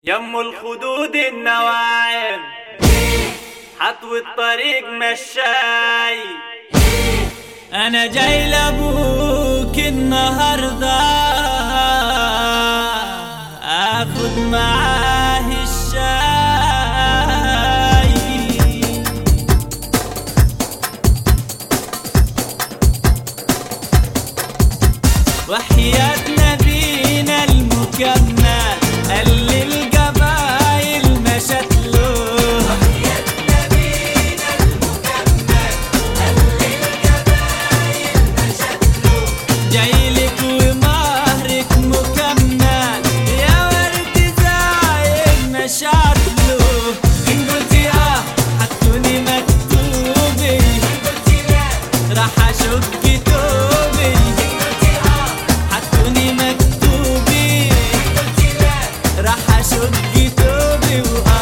يم الخدود النواعم حطو الطريق مشاي انا جاي لابوك النهارده اخد معاه الشاي وحياة نبينا المكمل قال القبايل مشت له جايلك ومهرك مكمل يا ورد زايد مشاعر له ان قلتي اه حطوني مكتوبي راح اشق توبي حطوني مكتوبي راح اشق توبي واه